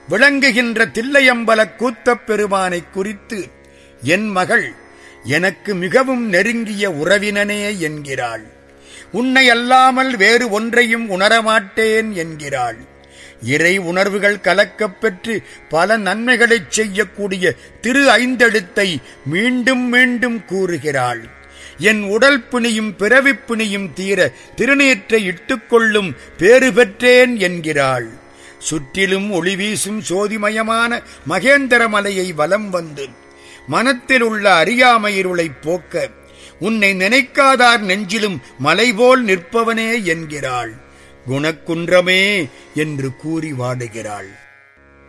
விளங்குகின்ற தில்லையம்பல கூத்தப் பெருமானை குறித்து என் மகள் எனக்கு மிகவும் நெருங்கிய உறவினனே என்கிறாள் உன்னை அல்லாமல் வேறு ஒன்றையும் உணரமாட்டேன் என்கிறாள் இறை உணர்வுகள் கலக்கப் பெற்று பல நன்மைகளைச் செய்யக்கூடிய திரு ஐந்தெழுத்தை மீண்டும் மீண்டும் கூறுகிறாள் என் உடல் பிணியும் பிறவிப் பிணியும் தீர திருநீற்றை இட்டுக்கொள்ளும் பேறு பெற்றேன் என்கிறாள் சுற்றிலும் ஒளி வீசும் சோதிமயமான மகேந்திர மலையை வலம் வந்து மனத்தில் உள்ள அறியாமை இருளைப் போக்க உன்னை நினைக்காதார் நெஞ்சிலும் மலைபோல் நிற்பவனே என்கிறாள் குணக்குன்றமே என்று கூறி வாடுகிறாள்